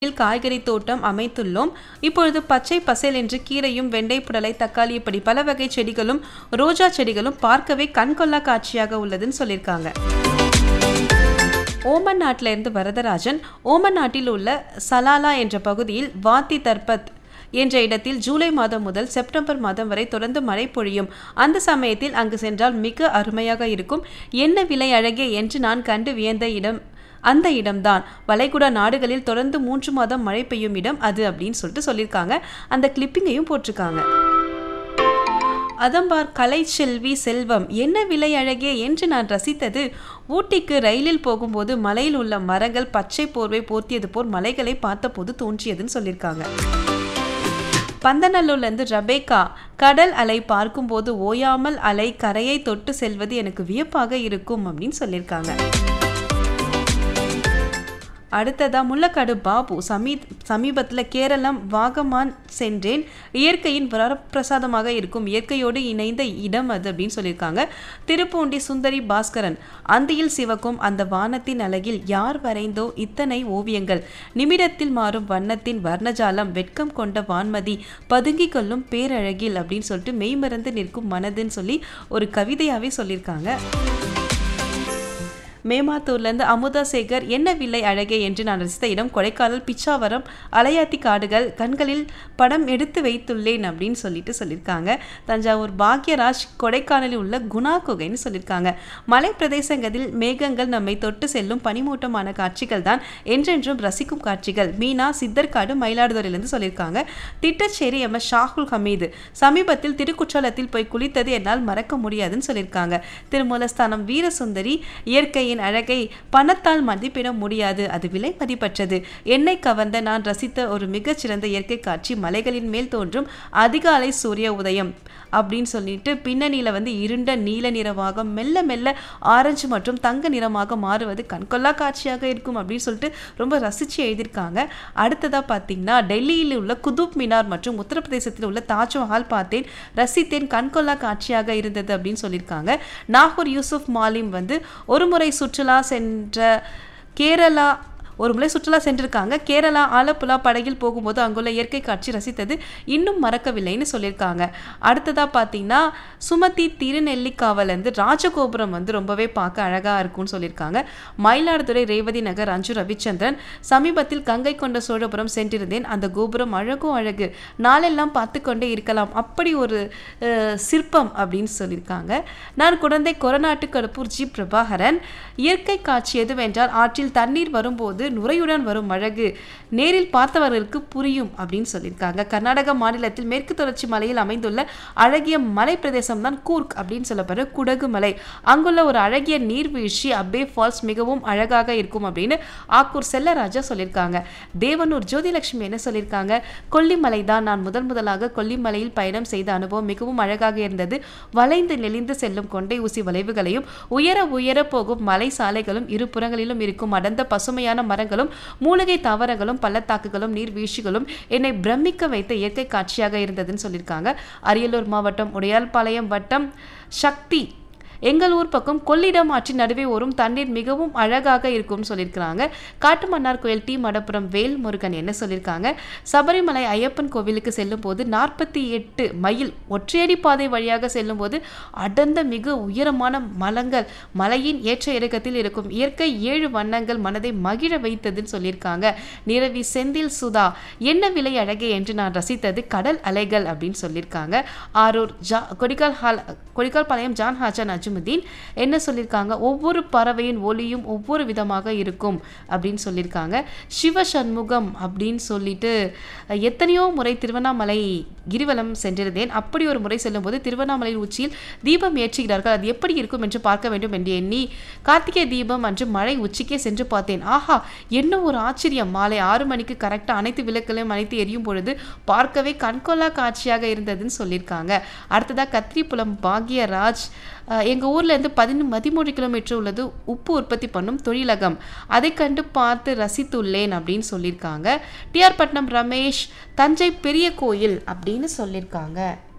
வீட்டில் காய்கறி தோட்டம் அமைத்துள்ளோம் இப்பொழுது பச்சை பசேல் என்று கீரையும் வெண்டை புடலை தக்காளி இப்படி பல வகை செடிகளும் ரோஜா செடிகளும் பார்க்கவே கண்கொள்ளா காட்சியாக உள்ளதுன்னு சொல்லியிருக்காங்க ஓமன் நாட்டில இருந்து வரதராஜன் ஓமன் நாட்டில் உள்ள சலாலா என்ற பகுதியில் வாத்தி தர்பத் என்ற இடத்தில் ஜூலை மாதம் முதல் செப்டம்பர் மாதம் வரை தொடர்ந்து மழை பொழியும் அந்த சமயத்தில் அங்கு சென்றால் மிக அருமையாக இருக்கும் என்ன விலை அழகே என்று நான் கண்டு வியந்த இடம் அந்த இடம்தான் வளைகுடா நாடுகளில் தொடர்ந்து மூன்று மாதம் மழை பெய்யும் இடம் அது அப்படின்னு சொல்லிட்டு சொல்லியிருக்காங்க அந்த கிளிப்பிங்கையும் போட்டிருக்காங்க அதம்பார் கலை செல்வி செல்வம் என்ன விலை அழகே என்று நான் ரசித்தது ஊட்டிக்கு ரயிலில் போகும்போது மலையில் உள்ள மரங்கள் பச்சை போர்வை போர்த்தியது போல் மலைகளை பார்த்தபோது தோன்றியதுன்னு சொல்லியிருக்காங்க பந்தநல்லூர்லேருந்து ரபேக்கா கடல் அலை பார்க்கும்போது ஓயாமல் அலை கரையை தொட்டு செல்வது எனக்கு வியப்பாக இருக்கும் அப்படின்னு சொல்லியிருக்காங்க அடுத்ததா முள்ளக்காடு பாபு சமீ சமீபத்தில் கேரளம் வாகமான் சென்றேன் இயற்கையின் வரப்பிரசாதமாக இருக்கும் இயற்கையோடு இணைந்த இடம் அது அப்படின்னு சொல்லியிருக்காங்க திருப்பூண்டி சுந்தரி பாஸ்கரன் அந்தியில் சிவக்கும் அந்த வானத்தின் அழகில் யார் வரைந்தோ இத்தனை ஓவியங்கள் நிமிடத்தில் மாறும் வண்ணத்தின் வர்ணஜாலம் வெட்கம் கொண்ட வான்மதி பதுங்கிக் கொள்ளும் பேரழகில் அப்படின்னு சொல்லிட்டு மெய்மறந்து நிற்கும் மனதுன்னு சொல்லி ஒரு கவிதையாகவே சொல்லியிருக்காங்க மேமாத்தூர்லேருந்து அமுதா சேகர் என்ன வில்லை அழகே என்று நான் ரசித்த இடம் கொடைக்கானல் பிச்சாவரம் அலையாத்தி காடுகள் கண்களில் படம் எடுத்து வைத்துள்ளேன் அப்படின்னு சொல்லிட்டு சொல்லியிருக்காங்க தஞ்சாவூர் பாக்யராஜ் கொடைக்கானலில் உள்ள குணா குகைன்னு சொல்லியிருக்காங்க மலை பிரதேசங்களில் மேகங்கள் நம்மை தொட்டு செல்லும் பனிமூட்டமான காட்சிகள் தான் என்றென்றும் ரசிக்கும் காட்சிகள் மீனா சித்தர்காடு மயிலாடுதுறையிலேருந்து சொல்லியிருக்காங்க திட்டச்சேரி எம் எஸ் ஷாகுல் ஹமீது சமீபத்தில் திருக்குற்றாலத்தில் போய் குளித்தது என்னால் மறக்க முடியாதுன்னு சொல்லியிருக்காங்க திருமூலஸ்தானம் வீரசுந்தரி இயற்கை இயற்கையின் அழகை பணத்தால் மதிப்பிட முடியாது அது விலை மதிப்பற்றது என்னை கவர்ந்த நான் ரசித்த ஒரு மிகச்சிறந்த இயற்கை காட்சி மலைகளின் மேல் தோன்றும் அதிகாலை சூரிய உதயம் அப்படின்னு சொல்லிட்டு பின்னணியில் வந்து இருண்ட நீல நிறமாக மெல்ல மெல்ல ஆரஞ்சு மற்றும் தங்க நிறமாக மாறுவது கண்கொள்ளா காட்சியாக இருக்கும் அப்படின்னு சொல்லிட்டு ரொம்ப ரசித்து எழுதியிருக்காங்க அடுத்ததாக பார்த்தீங்கன்னா டெல்லியில் உள்ள குதுப் மினார் மற்றும் உத்தரப்பிரதேசத்தில் உள்ள தாஜ்மஹால் பார்த்தேன் ரசித்தேன் கண்கொள்ளா காட்சியாக இருந்தது அப்படின்னு சொல்லியிருக்காங்க நாகூர் யூசுப் மாலிம் வந்து ஒரு முறை சுற்றுலா சென்ற கேரளா ஒரு முறை சுற்றுலா சென்றிருக்காங்க கேரளா ஆலப்புழா படகில் போகும்போது அங்குள்ள இயற்கை காட்சி ரசித்தது இன்னும் மறக்கவில்லைன்னு சொல்லியிருக்காங்க அடுத்ததாக பார்த்தீங்கன்னா சுமதி திருநெல்லிக்காவிலேருந்து ராஜகோபுரம் வந்து ரொம்பவே பார்க்க அழகாக இருக்கும்னு சொல்லியிருக்காங்க மயிலாடுதுறை ரேவதி நகர் அஞ்சு ரவிச்சந்திரன் சமீபத்தில் கங்கை கொண்ட சோழபுரம் சென்றிருந்தேன் அந்த கோபுரம் அழகும் அழகு நாளெல்லாம் பார்த்து கொண்டே இருக்கலாம் அப்படி ஒரு சிற்பம் அப்படின்னு சொல்லியிருக்காங்க நான் குழந்தை கொரநாட்டு கருப்பூர் ஜி பிரபாகரன் இயற்கை காட்சி எதுவென்றால் ஆற்றில் தண்ணீர் வரும்போது நுரையுடன் வரும் அழகு நேரில் பார்த்தவர்களுக்கு புரியும் அப்படின்னு சொல்லியிருக்காங்க கர்நாடக மாநிலத்தில் மேற்கு தொடர்ச்சி மலையில் அமைந்துள்ள அழகிய மலை பிரதேசம் தான் கூர்க் அப்படின்னு சொல்லப்படுற குடகு மலை அங்குள்ள ஒரு அழகிய நீர்வீழ்ச்சி அப்பே ஃபால்ஸ் மிகவும் அழகாக இருக்கும் அப்படின்னு ஆக்கூர் செல்லராஜா சொல்லியிருக்காங்க தேவனூர் ஜோதிலட்சுமி என்ன சொல்லியிருக்காங்க கொல்லிமலை தான் நான் முதல் முதலாக கொல்லிமலையில் பயணம் செய்த அனுபவம் மிகவும் அழகாக இருந்தது வளைந்து நெளிந்து செல்லும் கொண்டை ஊசி வளைவுகளையும் உயர உயர போகும் மலை சாலைகளும் இரு புறங்களிலும் இருக்கும் அடர்ந்த பசுமையான மரங்களும் மூலிகை தாவரங்களும் பள்ளத்தாக்குகளும் நீர்வீழ்ச்சிகளும் என்னை பிரமிக்க வைத்த இயற்கை காட்சியாக இருந்ததுன்னு சொல்லியிருக்காங்க அரியலூர் மாவட்டம் உடையால்பாளையம் வட்டம் சக்தி எங்கள் ஊர் பக்கம் கொள்ளிடம் ஆற்றின் நடுவே வரும் தண்ணீர் மிகவும் அழகாக இருக்கும்னு சொல்லியிருக்கிறாங்க காட்டுமன்னார் கோயில் டி மடப்புரம் வேல் முருகன் என்ன சொல்லியிருக்காங்க சபரிமலை ஐயப்பன் கோவிலுக்கு செல்லும் போது நாற்பத்தி எட்டு மைல் ஒற்றையடி பாதை வழியாக செல்லும் போது அடர்ந்த மிக உயரமான மலங்கள் மலையின் ஏற்ற இறக்கத்தில் இருக்கும் இயற்கை ஏழு வண்ணங்கள் மனதை மகிழ வைத்ததுன்னு சொல்லியிருக்காங்க நிரவி செந்தில் சுதா என்ன விலை அழகே என்று நான் ரசித்தது கடல் அலைகள் அப்படின்னு சொல்லியிருக்காங்க ஆரூர் ஜா கொடிக்கால் ஹால் கொடிக்கால் பாளையம் ஜான் ஹாஜன் அஜு நஜ்முதீன் என்ன சொல்லியிருக்காங்க ஒவ்வொரு பறவையின் ஒலியும் ஒவ்வொரு விதமாக இருக்கும் அப்படின்னு சொல்லியிருக்காங்க சிவ சண்முகம் அப்படின்னு சொல்லிட்டு எத்தனையோ முறை திருவண்ணாமலை கிரிவலம் சென்றிருந்தேன் அப்படி ஒரு முறை செல்லும்போது திருவண்ணாமலையின் உச்சியில் தீபம் ஏற்றுகிறார்கள் அது எப்படி இருக்கும் என்று பார்க்க வேண்டும் என்று எண்ணி கார்த்திகை தீபம் அன்று மழை உச்சிக்கே சென்று பார்த்தேன் ஆஹா என்ன ஒரு ஆச்சரியம் மாலை ஆறு மணிக்கு கரெக்டாக அனைத்து விளக்குகளையும் அனைத்து எரியும் பொழுது பார்க்கவே கண்கொள்ளா காட்சியாக இருந்ததுன்னு சொல்லியிருக்காங்க அடுத்ததாக கத்திரிப்புலம் பாக்யராஜ் எங்கள் ஊர்லேருந்து பதினு பதிமூணு கிலோமீட்டர் உள்ளது உப்பு உற்பத்தி பண்ணும் தொழிலகம் அதை கண்டு பார்த்து ரசித்துள்ளேன் அப்படின்னு சொல்லியிருக்காங்க டிஆர் பட்னம் ரமேஷ் தஞ்சை பெரிய கோயில் அப்படின்னு சொல்லியிருக்காங்க